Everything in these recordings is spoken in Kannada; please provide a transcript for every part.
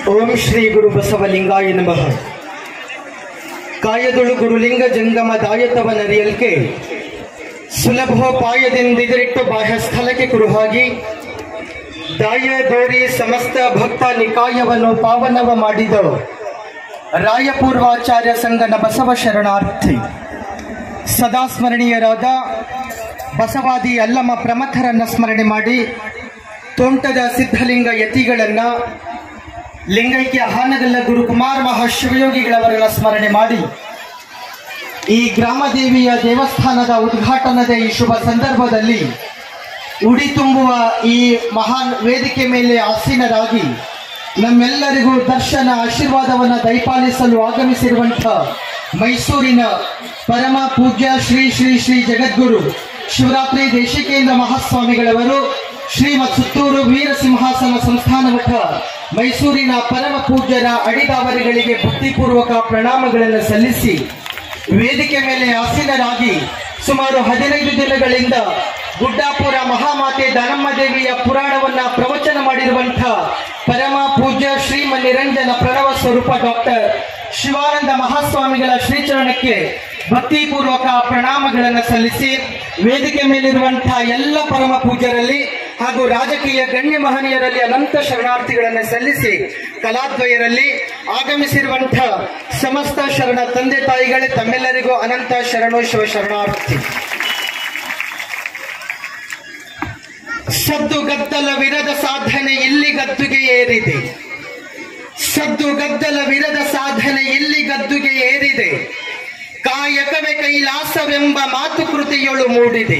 ಓಂ ಶ್ರೀ ಗುರು ಬಸವಲಿಂಗಾಯ ನಮಃ ಕಾಯದುಳು ಗುರುಲಿಂಗ ಜಂಗಮ ದಾಯತವನರಿಯಲ್ಕೆ ಸುಲಭೋಪಾಯದಿಂದಿರಿಟ್ಟು ಬಾಹ್ಯ ಸ್ಥಳಕ್ಕೆ ಕುರುಹಾಗಿ ದಾಯ ದೋರಿ ಸಮಸ್ತ ಭಕ್ತ ನಿಕಾಯವನ್ನು ಪಾವನವ ಮಾಡಿದ ರಾಯಪೂರ್ವಾಚಾರ್ಯ ಸಂಘನ ಬಸವ ಶರಣಾರ್ಥಿ ಸದಾ ಸ್ಮರಣೀಯರಾದ ಬಸವಾದಿ ಅಲ್ಲಮ ಪ್ರಮಥರನ್ನ ಸ್ಮರಣೆ ಮಾಡಿ ತೋಂಟದ ಸಿದ್ಧಲಿಂಗ ಯತಿಗಳನ್ನ ಲಿಂಗೈಕ್ಯ ಹಾನಗಲ್ಲ ಗುರು ಕುಮಾರ ಮಹಾಶಿವಯೋಗಿಗಳವರನ್ನ ಸ್ಮರಣೆ ಮಾಡಿ ಈ ಗ್ರಾಮದೇವಿಯ ದೇವಸ್ಥಾನದ ಉದ್ಘಾಟನದ ಈ ಶುಭ ಸಂದರ್ಭದಲ್ಲಿ ಉಡಿ ತುಂಬುವ ಈ ಮಹಾನ್ ವೇದಿಕೆ ಮೇಲೆ ಆಸೀನರಾಗಿ ನಮ್ಮೆಲ್ಲರಿಗೂ ದರ್ಶನ ಆಶೀರ್ವಾದವನ್ನು ದಯಪಾಲಿಸಲು ಆಗಮಿಸಿರುವಂಥ ಮೈಸೂರಿನ ಪರಮ ಪೂಜ್ಯ ಶ್ರೀ ಶ್ರೀ ಶ್ರೀ ಜಗದ್ಗುರು ಶಿವರಾತ್ರಿ ದೇಶಿಕೇಂದ್ರ ಮಹಾಸ್ವಾಮಿಗಳವರು ಶ್ರೀಮತ್ ಸುತ್ತೂರು ವೀರ ಸಿಂಹಾಸನ ಸಂಸ್ಥಾನ ಮಠ ಮೈಸೂರಿನ ಪರಮ ಪೂಜ್ಯರ ಅಡಿದಾವರಿಗಳಿಗೆ ಭಕ್ತಿಪೂರ್ವಕ ಪ್ರಣಾಮಗಳನ್ನು ಸಲ್ಲಿಸಿ ವೇದಿಕೆ ಮೇಲೆ ಆಸೀನರಾಗಿ ಸುಮಾರು ಹದಿನೈದು ದಿನಗಳಿಂದ ಗುಡ್ಡಾಪುರ ಮಹಾಮಾತೆ ದಾನಮ್ಮ ದೇವಿಯ ಪುರಾಣವನ್ನ ಪ್ರವಚನ ಮಾಡಿರುವಂಥ ಪರಮ ಪೂಜ್ಯ ಶ್ರೀಮ ನಿರಂಜನ ಪ್ರಣವ ಸ್ವರೂಪ ಡಾಕ್ಟರ್ ಶಿವಾನಂದ ಮಹಾಸ್ವಾಮಿಗಳ ಶ್ರೀಚರಣಕ್ಕೆ ಭಕ್ತಿಪೂರ್ವಕ ಪ್ರಣಾಮಗಳನ್ನು ಸಲ್ಲಿಸಿ ವೇದಿಕೆ ಮೇಲಿರುವಂತಹ ಎಲ್ಲ ಪರಮ ಪೂಜ್ಯರಲ್ಲಿ ಹಾಗೂ ರಾಜಕೀಯ ಗಣ್ಯ ಮಹನೀಯರಲ್ಲಿ ಅನಂತ ಶರಣಾರ್ಥಿಗಳನ್ನು ಸಲ್ಲಿಸಿ ಕಲಾದ್ವಯರಲ್ಲಿ ಆಗಮಿಸಿರುವಂತಹ ಸಮಸ್ತ ಶರಣ ತಂದೆ ತಾಯಿಗಳೇ ತಮ್ಮೆಲ್ಲರಿಗೂ ಅನಂತ ಶರಣೋಶಿವ ಶರಣಾರ್ಥಿ ಸದ್ದು ಗದ್ದಲ ವಿರದ ಸಾಧನೆ ಇಲ್ಲಿ ಗದ್ದುಗೆ ಏರಿದೆ ಸದ್ದು ಗದ್ದಲ ವಿರದ ಸಾಧನೆ ಇಲ್ಲಿ ಗದ್ದುಗೆ ಏರಿದೆ ಕಾಯಕವೇ ಕೈಲಾಸವೆಂಬ ಮಾತುಕೃತಿಯೊಳು ಮೂಡಿದೆ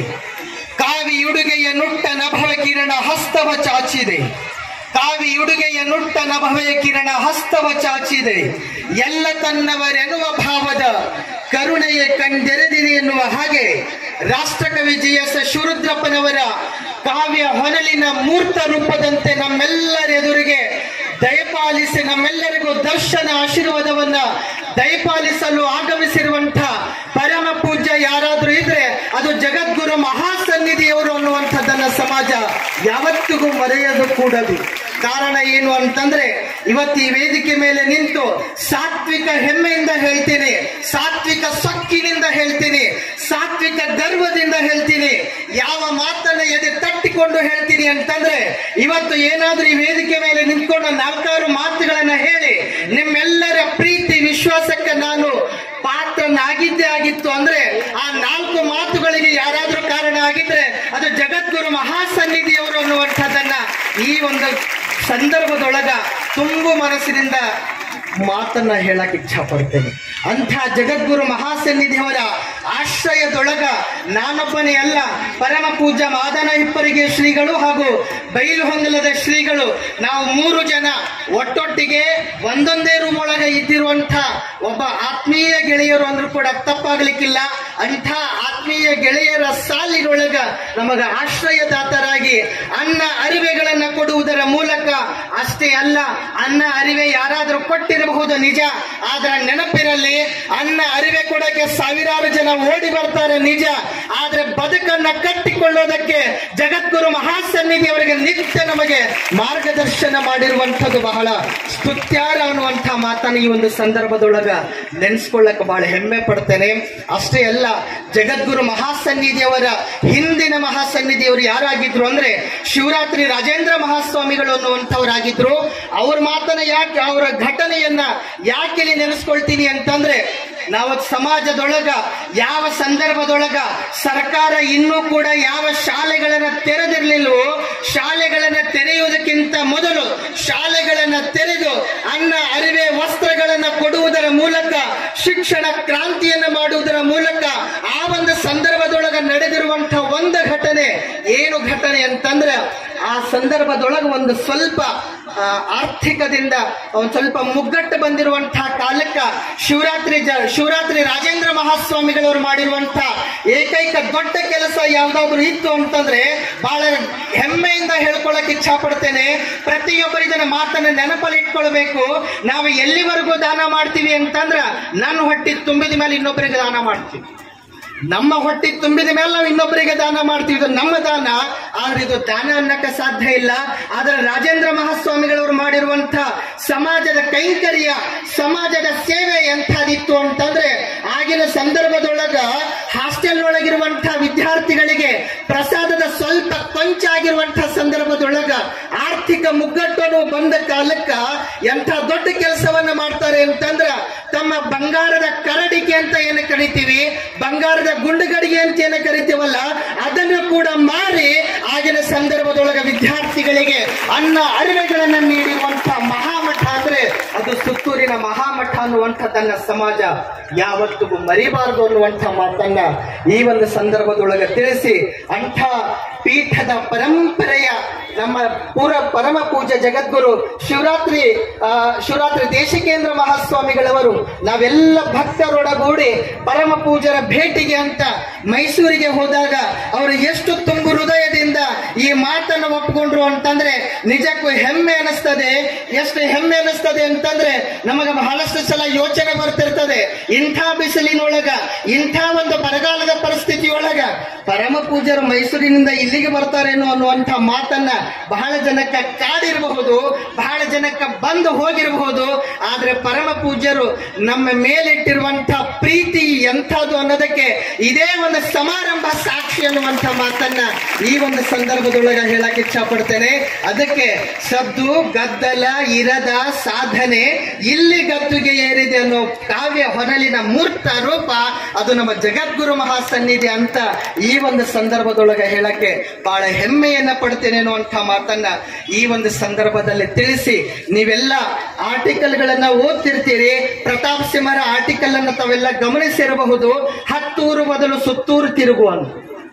ಕಾವಿಯುಡುಗೆಯ ನುಟ್ಟ ನಭವ ಕಿರಣ ಹಸ್ತವ ಚಾಚಿದೆ ಕಾವಿಯುಡುಗೆಯ ನುಟ್ಟ ನಭವೆಯ ಕಿರಣ ಹಸ್ತವ ಚಾಚಿದೆ ಎಲ್ಲ ತನ್ನವರೆನ್ನುವ ಭಾವದ ಕರುಣೆಯ ಕಂಡೆರೆದಿದೆ ಎನ್ನುವ ಹಾಗೆ ರಾಷ್ಟ್ರಕವಿ ಜಿ ಎಸ್ ಶಿವರುದ್ರಪ್ಪನವರ ಕಾವ್ಯ ಹೊನಲಿನ ಮೂರ್ತ ರೂಪದಂತೆ ನಮ್ಮೆಲ್ಲರೆದುರಿಗೆ ದಯಪಾಲಿಸಿ ನಮ್ಮೆಲ್ಲರಿಗೂ ದರ್ಶನ ಆಶೀರ್ವಾದವನ್ನ ದಯಪಾಲಿಸಲು ಆಗಮಿಸಿರುವಂತ ಪರಮ ಪೂಜ್ಯ ಯಾರಾದ್ರೂ ಇದ್ರೆ ಅದು ಜಗದ್ಗುರು ಮಹಾಸನ್ನಿಧಿಯವರು ಅನ್ನುವಂಥದ್ದನ್ನ ಸಮಾಜ ಯಾವತ್ತಿಗೂ ಮರೆಯದು ಕೂಡದು ಕಾರಣ ಏನು ಅಂತಂದ್ರೆ ಇವತ್ತು ಈ ವೇದಿಕೆ ಮೇಲೆ ನಿಂತು ಸಾತ್ವಿಕ ಹೆಮ್ಮೆಯಿಂದ ಹೇಳ್ತೀನಿ ಸಾತ್ವಿಕ ಸೊಕ್ಕಿನಿಂದ ಹೇಳ್ತೀನಿ ಸಾತ್ವಿಕ ಗರ್ವದಿಂದ ಹೇಳ್ತೀನಿ ಯಾವ ಮಾತನ್ನ ಎದೆ ತಟ್ಟಿಕೊಂಡು ಹೇಳ್ತೀನಿ ಅಂತಂದ್ರೆ ಇವತ್ತು ಏನಾದ್ರೂ ಈ ವೇದಿಕೆ ಮೇಲೆ ನಿಂತ್ಕೊಂಡು ನಾಲ್ಕಾರು ಮಾತುಗಳನ್ನ ಹೇಳಿ ನಿಮ್ಮೆಲ್ಲರ ಪ್ರೀತಿ ವಿಶ್ವಾಸಕ್ಕೆ ನಾನು ಪಾತ್ರನಾಗಿದ್ದೇ ಆಗಿತ್ತು ಅಂದ್ರೆ ಆ ನಾಲ್ಕು ಮಾತುಗಳಿಗೆ ಯಾರಾದ್ರೂ ಕಾರಣ ಆಗಿದ್ರೆ ಅದು ಜಗದ್ಗುರು ಮಹಾಸನ್ನಿಧಿಯವರು ಅನ್ನುವಂಥದ್ದನ್ನ ಈ ಒಂದು ಸಂದರ್ಭದೊಳಗ ತುಂಬು ಮನಸ್ಸಿನಿಂದ ಮಾತನ್ನ ಹೇಳಕ್ ಇಚ್ಛಾ ಪಡ್ತೇನೆ ಅಂಥ ಜಗದ್ಗುರು ಮಹಾಸನ್ನಿಧಿಯವರ ಆಶ್ರಯದೊಳಗ ನಾನೊಬ್ಬನೇ ಅಲ್ಲ ಪರಮ ಪೂಜ್ಯ ಮಾದನ ಹಿಪ್ಪರಿಗೆ ಶ್ರೀಗಳು ಹಾಗೂ ಬೈಲುಹೊಂಗಲದ ಶ್ರೀಗಳು ನಾವು ಮೂರು ಜನ ಒಟ್ಟೊಟ್ಟಿಗೆ ಒಂದೊಂದೇ ರೂಮ್ ಒಳಗ ಇದ್ದಿರುವಂಥ ಒಬ್ಬ ಆತ್ಮೀಯ ಗೆಳೆಯರು ಅಂದ್ರೂ ಕೂಡ ತಪ್ಪಾಗ್ಲಿಕ್ಕಿಲ್ಲ ಅಂಥ ಆತ್ಮೀಯ ಗೆಳೆಯರ ಸಾಲಿನೊಳಗ ನಮಗ ಆಶ್ರಯದಾತರಾಗಿ ಅನ್ನ ಅರಿವೆಗಳನ್ನ ಕೊಡುವುದರ ಮೂಲಕ ಅಷ್ಟೇ ಅಲ್ಲ ಅನ್ನ ಅರಿವೆ ಯಾರಾದ್ರೂ ಕೊಟ್ಟಿರಬಹುದು ನಿಜ ಆದ್ರೆ ನೆನಪಿರಲಿ ಅನ್ನ ಅರಿವೆ ಕೊಡಕ್ಕೆ ಸಾವಿರಾರು ಜನ ಓಡಿ ಬರ್ತಾರೆ ನಿಜ ಆದ್ರೆ ಬದುಕನ್ನ ಕಟ್ಟಿಕೊಳ್ಳೋದಕ್ಕೆ ಜಗದ್ಗುರು ಮಹಾಸನ್ನಿಧಿ ಅವರಿಗೆ ನಿತ್ಯ ನಮಗೆ ಮಾರ್ಗದರ್ಶನ ಮಾಡಿರುವಂಥದ್ದು ಬಹಳ ಸ್ತುತ್ಯಾರ ಅನ್ನುವಂಥ ಮಾತನ್ನ ಈ ಒಂದು ಸಂದರ್ಭದೊಳಗ ನೆನೆಸ್ಕೊಳ್ಳಕ್ಕೆ ಬಹಳ ಹೆಮ್ಮೆ ಪಡ್ತೇನೆ ಅಷ್ಟೇ ಅಲ್ಲ ಜಗದ್ಗುರು ಮಹಾಸನ್ನಿಧಿಯವರ ಹಿಂದಿನ ಮಹಾಸನ್ನಿಧಿಯವರು ಯಾರಾಗಿದ್ರು ಅಂದ್ರೆ ಶಿವರಾತ್ರಿ ರಾಜೇಂದ್ರ ಮಹಾಸ್ವಾಮಿಗಳು ಅನ್ನುವಂಥವರಾಗಿದ್ರು ಅವ್ರ ಮಾತನ್ನ ಯಾಕೆ ಅವರ ಘಟನೆಯನ್ನ ಯಾಕೆ ಇಲ್ಲಿ ನೆನೆಸ್ಕೊಳ್ತೀನಿ ಅಂತಂದ್ರೆ ನಾವು ಸಮಾಜದೊಳಗ ಯಾವ ಸಂದರ್ಭದೊಳಗ ಸರ್ಕಾರ ಇನ್ನೂ ಕೂಡ ಯಾವ ಶಾಲೆಗಳನ್ನ ತೆರೆದಿರ್ಲಿಲ್ವೋ ಶಾಲೆಗಳನ್ನ ತೆರೆಯುವುದಕ್ಕಿಂತ ಮೊದಲು ಶಾಲೆಗಳನ್ನ ತೆರೆದು ಅನ್ನ ಅರಿವೆ ವಸ್ತ್ರಗಳನ್ನ ಕೊಡುವುದರ ಮೂಲಕ ಶಿಕ್ಷಣ ಕ್ರಾಂತಿಯನ್ನ ಮಾಡುವುದರ ಮೂಲಕ ಆ ಒಂದು ಸಂದರ್ಭದೊಳಗ ನಡೆದಿರುವಂತಹ ಒಂದು ಘಟನೆ ಏನು ಘಟನೆ ಅಂತಂದ್ರೆ ಆ ಸಂದರ್ಭದೊಳಗ ಒಂದು ಸ್ವಲ್ಪ ಆ, ಆರ್ಥಿಕದಿಂದ ಒಂದು ಸ್ವಲ್ಪ ಮುಗ್ಗಟ್ಟು ಬಂದಿರುವಂತಹ ಕಾಲಕ್ಕ ಶಿವರಾತ್ರಿ ಜ ಶಿವರಾತ್ರಿ ರಾಜೇಂದ್ರ ಮಹಾಸ್ವಾಮಿಗಳವರು ಮಾಡಿರುವಂತಹ ಏಕೈಕ ದೊಡ್ಡ ಕೆಲಸ ಯಾವ್ದಾದ್ರು ಇತ್ತು ಅಂತಂದ್ರೆ ಬಹಳ ಹೆಮ್ಮೆಯಿಂದ ಹೇಳ್ಕೊಳಕ್ ಇಚ್ಛಾ ಪಡ್ತೇನೆ ಪ್ರತಿಯೊಬ್ಬರು ಇದನ್ನ ಮಾತನ್ನ ನೆನಪಲ್ಲಿ ಇಟ್ಕೊಳ್ಬೇಕು ನಾವು ಎಲ್ಲಿವರೆಗೂ ದಾನ ಮಾಡ್ತೀವಿ ಅಂತಂದ್ರ ನನ್ನ ಹೊಟ್ಟಿ ತುಂಬಿದ ಮೇಲೆ ಇನ್ನೊಬ್ಬರಿಗೆ ದಾನ ಮಾಡ್ತೀವಿ ನಮ್ಮ ಹೊಟ್ಟೆ ತುಂಬಿದ ಮೇಲೆ ನಾವು ಇನ್ನೊಬ್ಬರಿಗೆ ದಾನ ಮಾಡ್ತೀವಿ ಇದು ನಮ್ಮ ದಾನ ಆದ್ರೆ ಇದು ದಾನ ಅನ್ನಕ್ಕೆ ಸಾಧ್ಯ ಇಲ್ಲ ಆದ್ರೆ ರಾಜೇಂದ್ರ ಮಹಾಸ್ವಾಮಿಗಳವರು ಮಾಡಿರುವಂತ ಸಮಾಜದ ಕೈಂಕರ್ಯ ಸಮಾಜದ ಸೇವೆ ಎಂಥದಿತ್ತು ಅಂತಂದ್ರೆ ಆಗಿನ ಸಂದರ್ಭದೊಳಗ ಹಾಸ್ಟೆಲ್ ಒಳಗಿರುವಂತಹ ವಿದ್ಯಾರ್ಥಿಗಳಿಗೆ ಪ್ರಸಾದದ ಸ್ವಲ್ಪ ಕೊಂಚ ಆಗಿರುವಂತಹ ಸಂದರ್ಭದೊಳಗ ಆರ್ಥಿಕ ಮುಗ್ಗಟ್ಟು ಬಂದ ಕಾಲಕ್ಕ ಎಂಥ ದೊಡ್ಡ ಕೆಲಸವನ್ನ ಮಾಡ್ತಾರೆ ಅಂತಂದ್ರ ತಮ್ಮ ಬಂಗಾರದ ಕರಡಿಕೆ ಅಂತ ಏನು ಕರಿತೀವಿ ಬಂಗಾರದ ಗುಂಡುಗಡಿಗೆ ಅಂತ ಏನು ಕರಿತೀವಲ್ಲ ಅದನ್ನು ಕೂಡ ಮಾರಿ ಆಗಿನ ಸಂದರ್ಭದೊಳಗ ವಿದ್ಯಾರ್ಥಿಗಳಿಗೆ ಅನ್ನ ಅರಿವೆಗಳನ್ನ ನೀಡಿರುವಂತ ಮಹಾಮಠ ಅಂದ್ರೆ ಅದು ಸುತ್ತೂರಿನ ಮಹಾಮಠ ಅನ್ನುವಂಥದ್ದನ್ನ ಸಮಾಜ ಯಾವತ್ತಿಗೂ ಮರಿಬಾರದು ಅನ್ನುವಂಥ ಮಾತನ್ನ ಈ ಒಂದು ಸಂದರ್ಭದೊಳಗ ತಿಳಿಸಿ ಅಂಥ ಪೀಠದ ಪರಂಪರೆಯ ನಮ್ಮ ಪೂರ ಪರಮ ಪೂಜ್ಯ ಜಗದ್ಗುರು ಶಿವರಾತ್ರಿ ಆ, ಶಿವರಾತ್ರಿ ದೇಶಿಕೇಂದ್ರ ಮಹಾಸ್ವಾಮಿಗಳವರು ನಾವೆಲ್ಲ ಭಕ್ತರೊಡಗೂಡಿ ಪರಮ ಪೂಜರ ಭೇಟಿಗೆ ಅಂತ ಮೈಸೂರಿಗೆ ಹೋದಾಗ ಅವರು ಎಷ್ಟು ತುಂಬು ಹೃದಯದಿಂದ ಈ ಮಾತನ್ನು ಒಪ್ಪಿಕೊಂಡ್ರು ಅಂತಂದ್ರೆ ನಿಜಕ್ಕೂ ಹೆಮ್ಮೆ ಅನಿಸ್ತದೆ ಎಷ್ಟು ಹೆಮ್ಮೆ ಅನಿಸ್ತದೆ ಅಂತಂದ್ರೆ ನಮಗೆ ಬಹಳಷ್ಟು ಸಲ ಯೋಚನೆ ಬರ್ತಿರ್ತದೆ ಇಂಥ ಬಿಸಿಲಿನೊಳಗ ಇಂಥ ಒಂದು ಬರಗಾಲದ ಪರಿಸ್ಥಿತಿಯೊಳಗ ಪರಮ ಪೂಜರು ಮೈಸೂರಿನಿಂದ ಇಲ್ಲಿಗೆ ಬರ್ತಾರೇನೋ ಅನ್ನುವಂಥ ಮಾತನ್ನ ಬಹಳ ಜನಕ್ಕೆ ಕಾಡಿರಬಹುದು ಬಹಳ ಜನಕ್ಕೆ ಬಂದು ಹೋಗಿರಬಹುದು ಆದ್ರೆ ಪರಮ ಪೂಜ್ಯರು ನಮ್ಮ ಮೇಲಿಟ್ಟಿರುವಂತ ಪ್ರೀತಿ ಎಂಥದ್ದು ಅನ್ನೋದಕ್ಕೆ ಇದೇ ಒಂದು ಸಮಾರಂಭ ಸಾಕ್ಷಿ ಅನ್ನುವಂಥ ಮಾತನ್ನ ಈ ಒಂದು ಸಂದರ್ಭದೊಳಗ ಹೇಳಕ್ ಇಚ್ಛ ಪಡ್ತೇನೆ ಅದಕ್ಕೆ ಸದ್ದು ಗದ್ದಲ ಇರದ ಸಾಧನೆ ಇಲ್ಲಿ ಗದ್ದುಗೆ ಏರಿದೆ ಅನ್ನೋ ಕಾವ್ಯ ಹೊನಲಿನ ಮೂರ್ತ ರೂಪ ಅದು ನಮ್ಮ ಜಗದ್ಗುರು ಮಹಾಸನ್ನಿಧಿ ಅಂತ ಈ ಒಂದು ಸಂದರ್ಭದೊಳಗ ಹೇಳಕ್ಕೆ ಬಹಳ ಹೆಮ್ಮೆಯನ್ನ ಪಡ್ತೇನೆ ಅನ್ನುವಂಥ ಮಾತನ್ನ ಈ ಒಂದು ಸಂದರ್ಭದಲ್ಲಿ ತಿಳಿಸಿ ನೀವೆಲ್ಲ ಆರ್ಟಿಕಲ್ಗಳನ್ನ ಓದ್ತಿರ್ತೀರಿ ಪ್ರತಾಪ್ ಸಿಂಹರ ಆರ್ಟಿಕಲ್ ಅನ್ನ ತಾವೆಲ್ಲ ಗಮನಿಸಿರಬಹುದು ಹತ್ತೂರು ಬದಲು ಸುತ್ತೂರು ತಿರುಗು ಅಂತ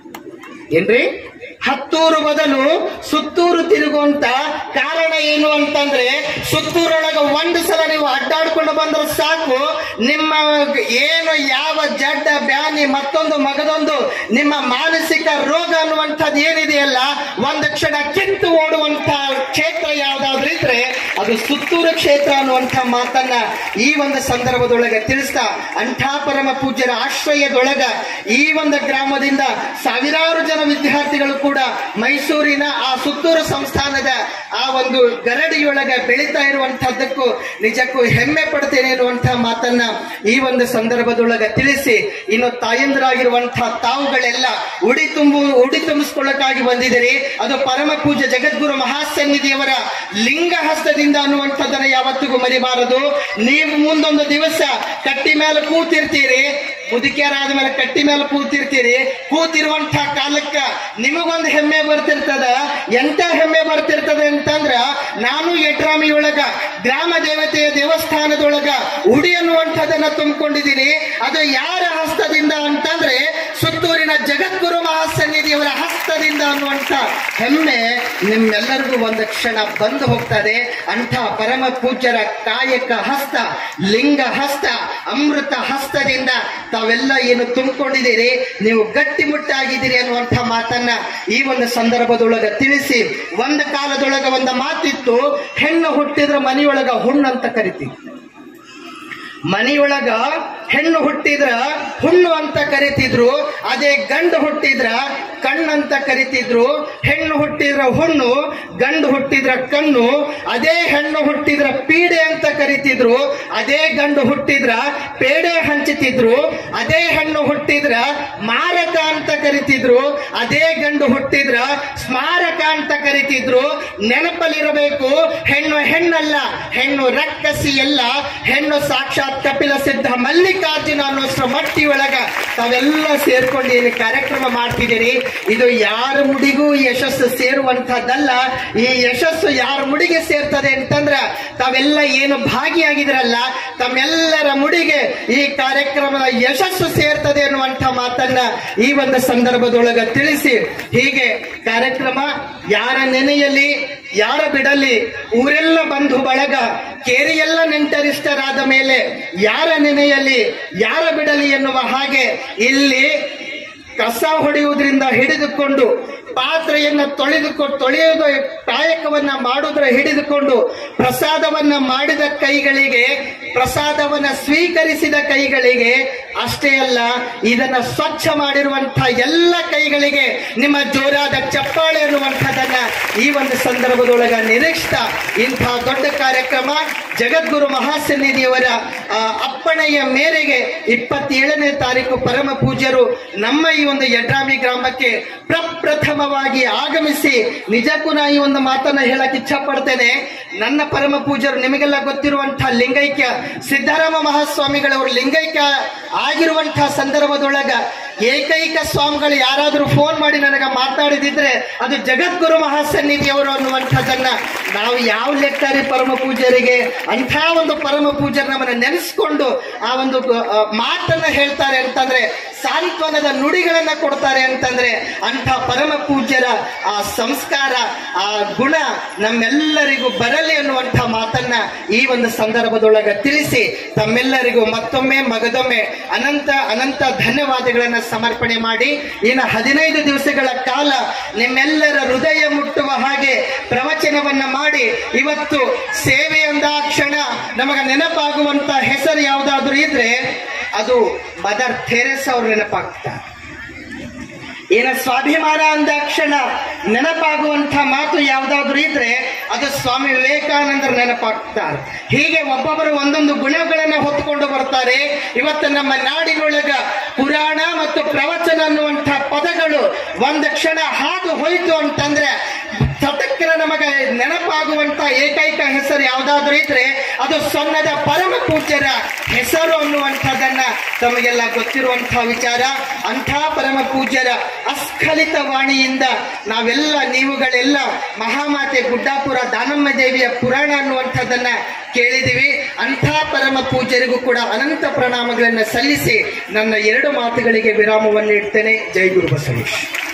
ಏನ್ರಿ ಹತ್ತೂರು ಬದಲು ಸುತ್ತೂರು ತಿರುಗುವಂತ ಕಾರಣ ಏನು ಅಂತಂದ್ರೆ ಸುತ್ತೂರೊಳಗ ಒಂದು ಸಲ ನೀವು ಅಡ್ಡಾಡ್ಕೊಂಡು ಬಂದ್ರೆ ಸಾಕು ನಿಮ್ಮ ಏನು ಯಾವ ಜಡ್ಡ ಬ್ಯಾನಿ ಮತ್ತೊಂದು ಮಗದೊಂದು ನಿಮ್ಮ ಮಾನಸಿಕ ರೋಗ ಅನ್ನುವಂಥದ್ದು ಏನಿದೆಯಲ್ಲ ಒಂದು ಕ್ಷಣ ಕಿತ್ತು ಓಡುವಂತ ಕ್ಷೇತ್ರ ಯಾವ್ದಾದ್ರು ಇದ್ರೆ ಅದು ಸುತ್ತೂರು ಕ್ಷೇತ್ರ ಅನ್ನುವಂಥ ಮಾತನ್ನ ಈ ಒಂದು ಸಂದರ್ಭದೊಳಗೆ ತಿಳಿಸ್ತಾ ಅಂಥ ಪರಮ ಪೂಜ್ಯರ ಆಶ್ರಯದೊಳಗ ಈ ಒಂದು ಗ್ರಾಮದಿಂದ ಸಾವಿರಾರು ಜನ ವಿದ್ಯಾರ್ಥಿಗಳು ಕೂಡ ಮೈಸೂರಿನ ಆ ಸುತ್ತೂರು ಸಂಸ್ಥಾನದ ಆ ಒಂದು ಗರಡಿಯೊಳಗ ಬೆಳೀತಾ ಇರುವಂತಹದ್ದಕ್ಕೂ ನಿಜಕ್ಕೂ ಹೆಮ್ಮೆ ಪಡ್ತೇನೆ ಎನ್ನುವಂತಹ ಮಾತನ್ನ ಈ ಒಂದು ಸಂದರ್ಭದೊಳಗ ತಿಳಿಸಿ ಇನ್ನು ತಾಯಂದ್ರಾಗಿರುವಂತಹ ತಾವುಗಳೆಲ್ಲ ಉಡಿ ತುಂಬು ಉಡಿ ತುಂಬಿಸ್ಕೊಳ್ಳಕ್ಕಾಗಿ ಬಂದಿದ್ದೀರಿ ಅದು ಪರಮ ಪೂಜ್ಯ ಜಗದ್ಗುರು ಮಹಾಸನ್ನಿಧಿಯವರ ಲಿಂಗ ಹಸ್ತದಿಂದ ಅನ್ನುವಂಥದ್ದನ್ನ ಯಾವತ್ತಿಗೂ ಮರಿಬಾರದು ನೀವು ಮುಂದೊಂದು ದಿವಸ ಕಟ್ಟಿ ಮೇಲೆ ಕೂತಿರ್ತೀರಿ ಮುದುಕಿಯರಾದ ಮೇಲೆ ಕಟ್ಟಿ ಮೇಲೆ ಕೂತಿರ್ತೀರಿ ಕೂತಿರುವಂತ ಕಾಲಕ್ಕ ನಿಮಗೊಂದು ಹೆಮ್ಮೆ ಬರ್ತಿರ್ತದ ಎಂತ ಹೆಮ್ಮೆ ಬರ್ತಿರ್ತದೆ ಅಂತಂದ್ರ ನಾನು ಯಟ್ರಾಮಿಯೊಳಗ ಗ್ರಾಮ ದೇವತೆಯ ದೇವಸ್ಥಾನದೊಳಗ ಉಡಿ ಅನ್ನುವಂಥದ್ದನ್ನ ತುಂಬಿಕೊಂಡಿದ್ದೀನಿ ಅದು ಯಾರ ಹಸ್ತದಿಂದ ಅಂತಂದ್ರೆ ಸುತ್ತೂರಿನ ಜಗದ್ಗುರು ಮಹಾಸನ್ನಿಧಿಯವರ ಹಸ್ತದಿಂದ ಅನ್ನುವಂಥ ಹೆಮ್ಮೆ ನಿಮ್ಮೆಲ್ಲರಿಗೂ ಒಂದು ಕ್ಷಣ ಬಂದು ಹೋಗ್ತದೆ ಅಂಥ ಪರಮ ಪೂಜ್ಯರ ಕಾಯಕ ಹಸ್ತ ಲಿಂಗ ಹಸ್ತ ಅಮೃತ ಹಸ್ತದಿಂದ ತಾವೆಲ್ಲ ಏನು ತುಂಬಿಕೊಂಡಿದ್ದೀರಿ ನೀವು ಗಟ್ಟಿಮುಟ್ಟಾಗಿದ್ದೀರಿ ಅನ್ನುವಂಥ ಮಾತನ್ನ ಈ ಒಂದು ಸಂದರ್ಭದೊಳಗ ತಿಳಿಸಿ ಒಂದು ಕಾಲದೊಳಗ ಒಂದು ಮಾತಿತ್ತು ಹೆಣ್ಣು ಹುಟ್ಟಿದ್ರ ಮನೆಯೊಳಗ ಹುಣ್ಣು ಅಂತ ಕರಿತೀವಿ ಮನೆಯೊಳಗ ಹೆಣ್ಣು ಹುಟ್ಟಿದ್ರ ಹುಣ್ಣು ಅಂತ ಕರಿತಿದ್ರು ಅದೇ ಗಂಡು ಹುಟ್ಟಿದ್ರ ಕಣ್ಣಂತ ಕರಿತಿದ್ರು ಹೆಣ್ಣು ಹುಟ್ಟಿದ್ರ ಹುಣ್ಣು ಗಂಡು ಹುಟ್ಟಿದ್ರ ಕಣ್ಣು ಅದೇ ಹೆಣ್ಣು ಹುಟ್ಟಿದ್ರ ಪೀಡೆ ಅಂತ ಕರಿತಿದ್ರು ಅದೇ ಗಂಡು ಹುಟ್ಟಿದ್ರ ಪೇಡೆ ಹಂಚುತ್ತಿದ್ರು ಅದೇ ಹೆಣ್ಣು ಹುಟ್ಟಿದ್ರ ಮಾರಕ ಅಂತ ಕರಿತಿದ್ರು ಅದೇ ಗಂಡು ಹುಟ್ಟಿದ್ರ ಸ್ಮಾರಕ ಅಂತ ಕರಿತಿದ್ರು ನೆನಪಲ್ಲಿರಬೇಕು ಹೆಣ್ಣು ಹೆಣ್ಣಲ್ಲ ಹೆಣ್ಣು ರಕ್ಕಸಿ ಎಲ್ಲ ಹೆಣ್ಣು ಸಾಕ್ಷಾತ್ ಕಪಿಲ ಸಿದ್ಧ ಮಲ್ಲಿಕಾರ್ಜುನ ಅನ್ನೋಷ್ಟರ ಮಟ್ಟಿ ಒಳಗ ತಾವೆಲ್ಲ ಸೇರ್ಕೊಂಡು ಏನು ಕಾರ್ಯಕ್ರಮ ಮಾಡ್ತಿದ್ದೀರಿ ಇದು ಯಾರ ಮುಡಿಗೂ ಯಶಸ್ಸು ಸೇರುವಂತಹದ್ದಲ್ಲ ಈ ಯಶಸ್ಸು ಯಾರ ಮುಡಿಗೆ ಸೇರ್ತದೆ ಅಂತಂದ್ರ ತಾವೆಲ್ಲ ಏನು ಭಾಗಿಯಾಗಿದ್ರಲ್ಲ ತಮ್ಮೆಲ್ಲರ ಮುಡಿಗೆ ಈ ಕಾರ್ಯಕ್ರಮದ ಯಶಸ್ಸು ಸೇರ್ತದೆ ಅನ್ನುವಂಥ ಮಾತನ್ನ ಈ ಒಂದು ಸಂದರ್ಭದೊಳಗ ತಿಳಿಸಿ ಹೀಗೆ ಕಾರ್ಯಕ್ರಮ ಯಾರ ನೆನೆಯಲ್ಲಿ ಯಾರ ಬಿಡಲಿ ಊರೆಲ್ಲ ಬಂಧು ಬಳಗ ಕೇರಿಯೆಲ್ಲ ನೆಂಟರಿಷ್ಟರಾದ ಮೇಲೆ ಯಾರ ನೆನೆಯಲ್ಲಿ ಯಾರ ಬಿಡಲಿ ಎನ್ನುವ ಹಾಗೆ ಇಲ್ಲಿ ಕಸ ಹೊಡೆಯುವುದರಿಂದ ಹಿಡಿದುಕೊಂಡು ಪಾತ್ರೆಯನ್ನ ತೊಳೆದುಕೊಂಡು ತೊಳೆಯುವುದು ಕಾಯಕವನ್ನ ಮಾಡುವುದರ ಹಿಡಿದುಕೊಂಡು ಪ್ರಸಾದವನ್ನ ಮಾಡಿದ ಕೈಗಳಿಗೆ ಪ್ರಸಾದವನ್ನ ಸ್ವೀಕರಿಸಿದ ಕೈಗಳಿಗೆ ಅಷ್ಟೇ ಅಲ್ಲ ಇದನ್ನ ಸ್ವಚ್ಛ ಮಾಡಿರುವಂತಹ ಎಲ್ಲ ಕೈಗಳಿಗೆ ನಿಮ್ಮ ಜೋರಾದ ಚಪ್ಪಾಳೆ ಅನ್ನುವಂಥದ್ದನ್ನ ಈ ಒಂದು ಸಂದರ್ಭದೊಳಗ ನಿರೀಕ್ಷಿತ ಇಂತಹ ದೊಡ್ಡ ಕಾರ್ಯಕ್ರಮ ಜಗದ್ಗುರು ಮಹಾಸನ್ನಿಧಿಯವರ ಆ, ಅಪ್ಪಣೆಯ ಮೇರೆಗೆ ಇಪ್ಪತ್ತೇಳನೇ ತಾರೀಕು ಪರಮ ಪೂಜ್ಯರು ನಮ್ಮ ಈ ಒಂದು ಯಡ್ರಾಮಿ ಗ್ರಾಮಕ್ಕೆ ಪ್ರಪ್ರಥಮವಾಗಿ ಆಗಮಿಸಿ ನಿಜಕ್ಕೂ ನಾ ಈ ಒಂದು ಮಾತನ್ನ ಹೇಳಕ್ ಇಚ್ಛ ಪಡ್ತೇನೆ ನನ್ನ ಪರಮ ಪೂಜ್ಯರು ನಿಮಗೆಲ್ಲ ಗೊತ್ತಿರುವಂತಹ ಲಿಂಗೈಕ್ಯ ಸಿದ್ದರಾಮ ಮಹಾಸ್ವಾಮಿಗಳವರು ಲಿಂಗೈಕ್ಯ ಆಗಿರುವಂತಹ ಸಂದರ್ಭದೊಳಗ ಏಕೈಕ ಸ್ವಾಮಿಗಳು ಯಾರಾದರೂ ಫೋನ್ ಮಾಡಿ ನನಗೆ ಮಾತಾಡಿದಿದ್ರೆ ಅದು ಜಗದ್ಗುರು ಮಹಾಸನ್ನಿಧಿಯವರು ಅನ್ನುವಂಥದ್ದನ್ನ ನಾವು ಯಾವ ಲೆಕ್ಕಾರಿ ಪರಮ ಪೂಜ್ಯರಿಗೆ ಅಂಥ ಒಂದು ಪರಮ ಪೂಜ್ಯರು ನಮ್ಮನ್ನ ನೆನೆಸ್ಕೊಂಡು ಆ ಒಂದು ಆ, ಮಾತನ್ನ ಹೇಳ್ತಾರೆ ಅಂತಂದ್ರೆ ಸಾಂತ್ವನದ ನುಡಿಗಳನ್ನ ಕೊಡ್ತಾರೆ ಅಂತಂದ್ರೆ ಅಂಥ ಪರಮ ಪೂಜ್ಯರ ಆ ಸಂಸ್ಕಾರ ಆ ಗುಣ ನಮ್ಮೆಲ್ಲರಿಗೂ ಬರಲಿ ಅನ್ನುವಂಥ ಮಾತನ್ನ ಈ ಒಂದು ಸಂದರ್ಭದೊಳಗ ತಿಳಿಸಿ ತಮ್ಮೆಲ್ಲರಿಗೂ ಮತ್ತೊಮ್ಮೆ ಮಗದೊಮ್ಮೆ ಅನಂತ ಅನಂತ ಧನ್ಯವಾದಗಳನ್ನ ಸಮರ್ಪಣೆ ಮಾಡಿ ಇನ್ನು ಹದಿನೈದು ದಿವಸಗಳ ಕಾಲ ನಿಮ್ಮೆಲ್ಲರ ಹೃದಯ ಮುಟ್ಟುವ ಹಾಗೆ ಪ್ರವಚನವನ್ನ ಮಾಡಿ ಇವತ್ತು ಸೇವೆ ಅಂದಾಕ್ಷಣ ನಮಗ ನೆನಪಾಗುವಂತ ಹೆಸರು ಯಾವುದಾದ್ರೂ ಇದ್ರೆ ಅದು ಮದರ್ ಥೆರೆಸ್ ಅವ್ರ ನೆನಪಾಗ್ತಾರೆ ಏನ ಸ್ವಾಭಿಮಾನ ಅಂದಾಕ್ಷಣ ನೆನಪಾಗುವಂತ ಮಾತು ಯಾವುದಾದ್ರೂ ಇದ್ರೆ ಅದು ಸ್ವಾಮಿ ವಿವೇಕಾನಂದರ ನೆನಪಾಗ್ತಾರೆ ಹೀಗೆ ಒಬ್ಬೊಬ್ಬರು ಒಂದೊಂದು ಗುಣಗಳನ್ನ ಹೊತ್ತುಕೊಂಡು ಬರ್ತಾರೆ ಇವತ್ತು ನಮ್ಮ ನಾಡಿನೊಳಗ ಪುರಾಣ ಮತ್ತು ಪ್ರವಚನ ಅನ್ನುವಂಥ ಪದಗಳು ಒಂದು ಕ್ಷಣ ಹಾದು ಹೋಯ್ತು ಅಂತಂದ್ರೆ ಸತಕ್ಕಿನ ನಮಗೆ ನೆನಪಾಗುವಂತ ಏಕೈಕ ಹೆಸರು ಯಾವುದಾದ್ರೂ ಇದ್ರೆ ಅದು ಸೊನ್ನದ ಪರಮ ಪೂಜ್ಯರ ಹೆಸರು ಅನ್ನುವಂಥದ್ದನ್ನ ತಮಗೆಲ್ಲ ಗೊತ್ತಿರುವಂತಹ ವಿಚಾರ ಅಂಥ ಪರಮ ಪೂಜ್ಯರ ಅಸ್ಖಲಿತ ವಾಣಿಯಿಂದ ನಾವೆಲ್ಲ ನೀವುಗಳೆಲ್ಲ ಮಹಾಮಾತೆ ಗುಡ್ಡಾಪುರ ದಾನಮ್ಮ ದೇವಿಯ ಪುರಾಣ ಅನ್ನುವಂಥದ್ದನ್ನ ಕೇಳಿದಿವಿ ಅಂಥ ಪರಮ ಪೂಜ್ಯರಿಗೂ ಕೂಡ ಅನಂತ ಪ್ರಣಾಮಗಳನ್ನ ಸಲ್ಲಿಸಿ ನನ್ನ ಎರಡು ಮಾತುಗಳಿಗೆ ವಿರಾಮವನ್ನು ಇಡ್ತೇನೆ ಜೈ ಗುರು ಬಸವೇಶ್